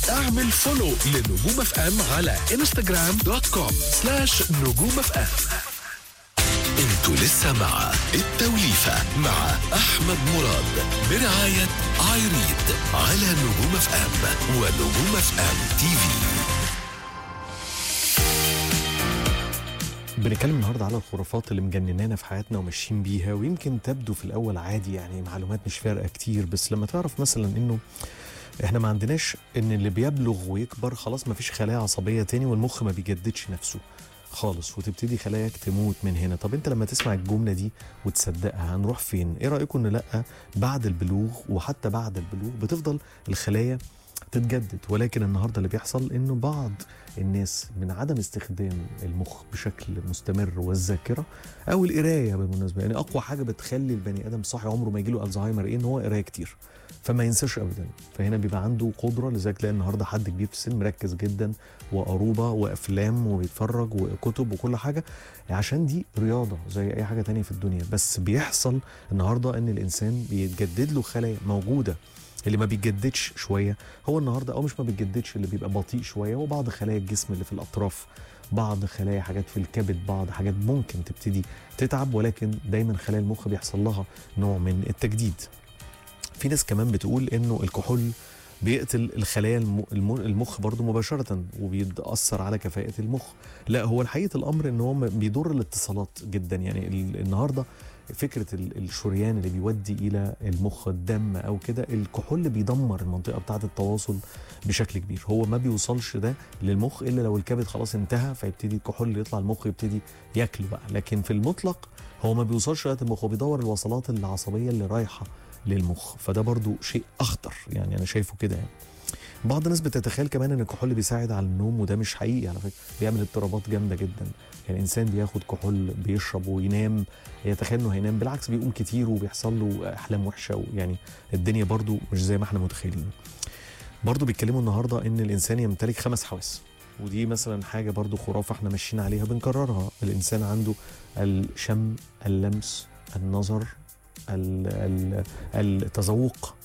اعمل فولو لنجوم اف ام على انستغرام دوت كوم سلاش نجوم اف ام انتوا لسه مع التوليفة مع احمد مراد برعاية ايريد على نجوم اف ام ونجوم اف ام تي في بنتكلم النهارده على الخرافات اللي مجننانا في حياتنا وماشيين بيها ويمكن تبدو في الاول عادي يعني معلومات مش فارقه كتير بس لما تعرف مثلا انه احنا ما عندناش ان اللي بيبلغ ويكبر خلاص ما فيش خلايا عصبيه تاني والمخ ما بيجددش نفسه خالص وتبتدي خلاياك تموت من هنا طب انت لما تسمع الجمله دي وتصدقها هنروح فين ايه رايكم ان لا بعد البلوغ وحتى بعد البلوغ بتفضل الخلايا تتجدد ولكن النهارده اللي بيحصل انه بعض الناس من عدم استخدام المخ بشكل مستمر والذاكره او القرايه بالمناسبه يعني اقوى حاجه بتخلي البني ادم صاحي عمره ما يجيله الزهايمر ايه ان هو قرايه كتير فما ينساش ابدا فهنا بيبقى عنده قدره لذلك تلاقي النهارده حد كبير في السن مركز جدا وقروبه وافلام وبيتفرج وكتب وكل حاجه عشان دي رياضه زي اي حاجه تانية في الدنيا بس بيحصل النهارده ان الانسان بيتجدد له خلايا موجوده اللي ما بيتجددش شويه هو النهارده او مش ما بيتجددش اللي بيبقى بطيء شويه هو بعض خلايا الجسم اللي في الاطراف بعض خلايا حاجات في الكبد بعض حاجات ممكن تبتدي تتعب ولكن دايما خلايا المخ بيحصل لها نوع من التجديد في ناس كمان بتقول انه الكحول بيقتل الخلايا الم- الم- المخ برضه مباشرة وبيأثر على كفاءة المخ لا هو الحقيقة الأمر إن هو م- بيضر الاتصالات جدا يعني ال- النهاردة فكرة ال- الشريان اللي بيودي إلى المخ الدم أو كده الكحول بيدمر المنطقة بتاعة التواصل بشكل كبير هو ما بيوصلش ده للمخ إلا لو الكبد خلاص انتهى فيبتدي الكحول اللي يطلع المخ يبتدي ياكله بقى لكن في المطلق هو ما بيوصلش لغاية المخ هو بيدور الوصلات العصبية اللي رايحة للمخ فده برضو شيء اخطر يعني انا شايفه كده يعني بعض الناس بتتخيل كمان ان الكحول بيساعد على النوم وده مش حقيقي على فكره بيعمل اضطرابات جامده جدا يعني الانسان بياخد كحول بيشرب وينام يتخيل انه هينام بالعكس بيقوم كتير وبيحصل له احلام وحشه يعني الدنيا برضو مش زي ما احنا متخيلين برضو بيتكلموا النهارده ان الانسان يمتلك خمس حواس ودي مثلا حاجه برضو خرافه احنا ماشيين عليها بنكررها الانسان عنده الشم اللمس النظر ال- ال- التذوق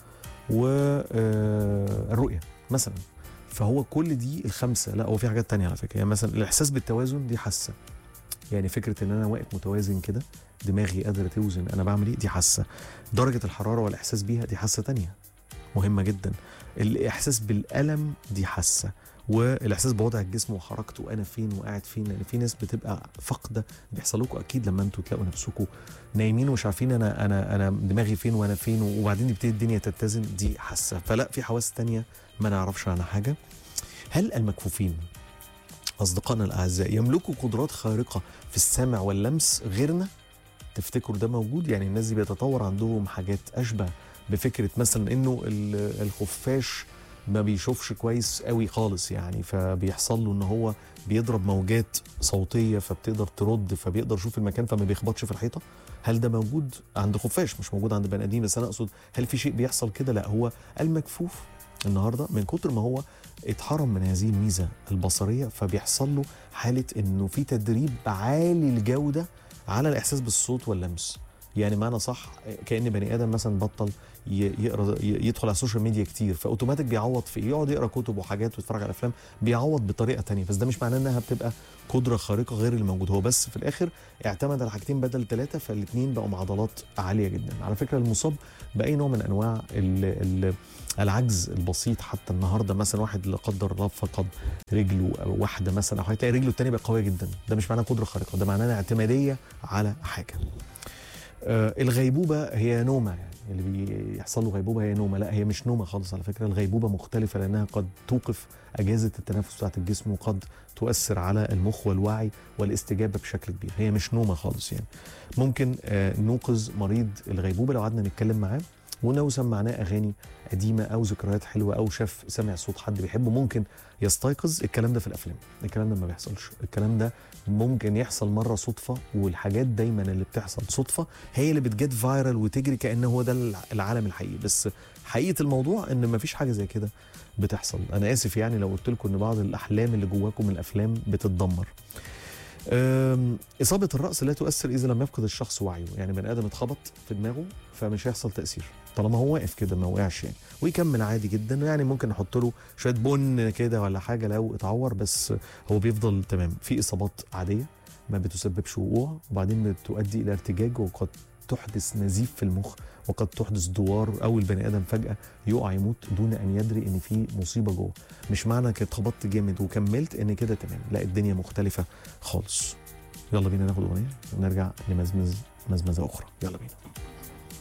والرؤيه مثلا فهو كل دي الخمسه لا هو في حاجات تانية على فكره يعني مثلا الاحساس بالتوازن دي حاسه يعني فكره ان انا واقف متوازن كده دماغي قادره توزن انا بعمل ايه دي حاسه درجه الحراره والاحساس بيها دي حاسه تانية مهمه جدا الاحساس بالالم دي حاسه والاحساس بوضع الجسم وحركته انا فين وقاعد فين لان في ناس بتبقى فاقده بيحصل لكم اكيد لما انتوا تلاقوا نفسكم نايمين ومش عارفين انا انا انا دماغي فين وانا فين وبعدين يبتدي الدنيا تتزن دي حاسه فلا في حواس تانية ما نعرفش عنها حاجه هل المكفوفين اصدقائنا الاعزاء يملكوا قدرات خارقه في السمع واللمس غيرنا تفتكروا ده موجود يعني الناس دي بيتطور عندهم حاجات اشبه بفكره مثلا انه ال- الخفاش ما بيشوفش كويس قوي خالص يعني فبيحصل له ان هو بيضرب موجات صوتيه فبتقدر ترد فبيقدر يشوف المكان فما بيخبطش في الحيطه هل ده موجود عند خفاش مش موجود عند بني ادمين بس انا اقصد هل في شيء بيحصل كده لا هو المكفوف النهارده من كتر ما هو اتحرم من هذه الميزه البصريه فبيحصل له حاله انه في تدريب عالي الجوده على الاحساس بالصوت واللمس يعني معنى صح كان بني ادم مثلا بطل ي- يقرا ي- يدخل على السوشيال ميديا كتير فاوتوماتيك بيعوض في ايه يقعد يقرا كتب وحاجات ويتفرج على افلام بيعوض بطريقه تانية بس ده مش معناه انها بتبقى قدره خارقه غير اللي موجود هو بس في الاخر اعتمد على حاجتين بدل ثلاثه فالاثنين بقوا معضلات عاليه جدا على فكره المصاب باي نوع من انواع ال ال العجز البسيط حتى النهارده مثلا واحد لا قدر الله فقد رجله او واحده مثلا او حاجه تلاقي رجله الثانيه بقت قويه جدا ده مش معناه قدره خارقه ده معناه اعتماديه على حاجه آه، الغيبوبه هي نومه يعني اللي بيحصل له غيبوبه هي نومه لا هي مش نومه خالص على فكره الغيبوبه مختلفه لانها قد توقف اجهزه التنفس بتاعت الجسم وقد تؤثر على المخ والوعي والاستجابه بشكل كبير هي مش نومه خالص يعني ممكن آه، نوقظ مريض الغيبوبه لو قعدنا نتكلم معاه ولو سمعناه اغاني قديمه او ذكريات حلوه او شاف سمع صوت حد بيحبه ممكن يستيقظ الكلام ده في الافلام الكلام ده ما بيحصلش الكلام ده ممكن يحصل مره صدفه والحاجات دايما اللي بتحصل صدفه هي اللي بتجيت فايرال وتجري كانه هو ده العالم الحقيقي بس حقيقه الموضوع ان ما فيش حاجه زي كده بتحصل انا اسف يعني لو قلت لكم ان بعض الاحلام اللي جواكم من الافلام بتتدمر أم، إصابة الرأس لا تؤثر إذا لم يفقد الشخص وعيه، يعني بني آدم اتخبط في دماغه فمش هيحصل تأثير. طالما هو واقف كده ما وقعش يعني ويكمل عادي جدا يعني ممكن نحط له شويه بن كده ولا حاجه لو اتعور بس هو بيفضل تمام في اصابات عاديه ما بتسببش وقوع وبعدين بتؤدي الى ارتجاج وقد تحدث نزيف في المخ وقد تحدث دوار او البني ادم فجاه يقع يموت دون ان يدري ان في مصيبه جوه مش معنى انك اتخبطت جامد وكملت ان كده تمام لا الدنيا مختلفه خالص يلا بينا ناخد اغنيه ونرجع لمزمز مزمزه اخرى يلا بينا